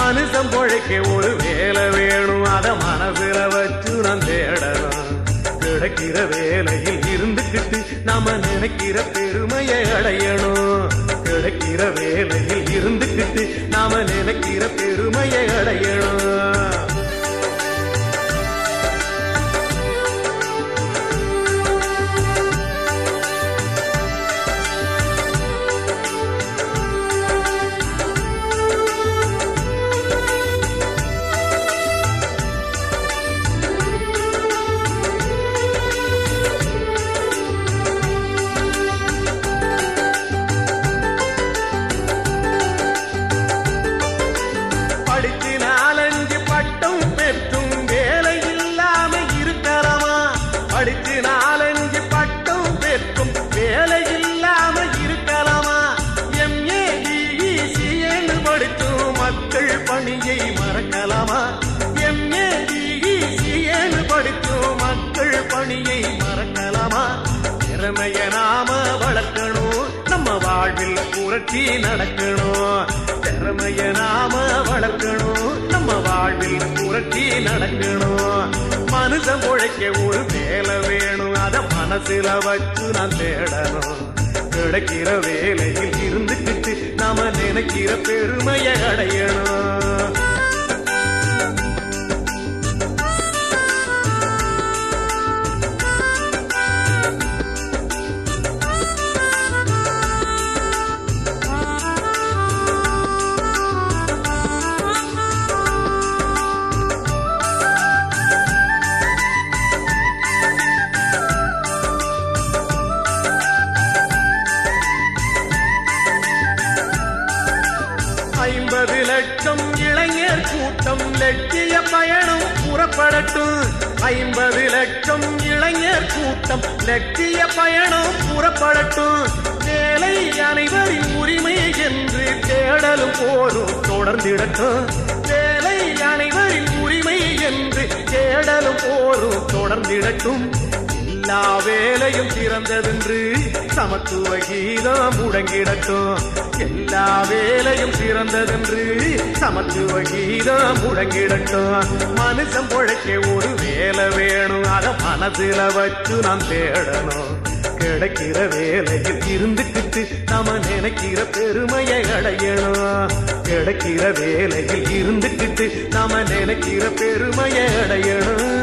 மனுஷன் பொழைக்க ஒரு வேலை வேணும் அத மனசுல வச்சு நான் தேடணும் கிடைக்கிற வேலையில் இருந்துக்கிட்டு நாம நினைக்கிற பெருமையை அடையணும் கிடைக்கிற வேலையில் இருந்துக்கிட்டு நாம நினைக்கிற பெருமையை அடையணும் படிச்சு நாலஞ்சு பட்டம் பெற்றும் வேலை இல்லாம இருக்கலாமா படிச்சு நாலஞ்சு பட்டம் பெற்றும் வேலை இல்லாம இருக்கலாமா எம்ஏ சிஏன்னு படிச்சும் மக்கள் பணியை மறக்கலாமா எம்ஏ சிஏன்னு படிச்சும் மக்கள் பணியை மறக்கலாமா திறமைய நாம வளர்க்கணும் நம்ம வாழ்வில் புரட்சி நடக்கணும் திறமைய நாம வளர்க்கணும் நம்ம வாழ்வில் புரட்சி நடக்கணும் மனுஷன் உழைக்க ஒரு வேலை வேணும் அத மனசுல வச்சு நான் தேடணும் கிடைக்கிற வேலையில் இருந்துக்கிட்டு நாம நினைக்கிற பெருமையை அடையணும் ஐம்பது லட்சம் இளைஞர் கூட்டம் லட்சிய பயணம் புறப்படட்டும் ஐம்பது லட்சம் இளைஞர் கூட்டம் லட்சிய பயணம் புறப்படட்டும் வேலை அனைவரின் உரிமை என்று தேடலும் போரும் தொடர்ந்திடட்டும் வேலை அனைவரின் உரிமை என்று தேடலும் போரும் தொடர்ந்திடட்டும் எல்லா வேலையும் சிறந்ததென்று சமத்துவ கீதம் முழங்கிடட்டும் எல்லா வேலையும் சிறந்ததென்று சமத்துவ கீதம் முழங்கிடட்டும் மனுஷன் பொழைக்க ஒரு வேலை வேணும் அத மனசுல வச்சு நான் தேடணும் கிடைக்கிற வேலையில் இருந்துக்கிட்டு நாம நினைக்கிற பெருமையை அடையணும் கிடைக்கிற வேலையில் இருந்துக்கிட்டு நாம நினைக்கிற பெருமையை அடையணும்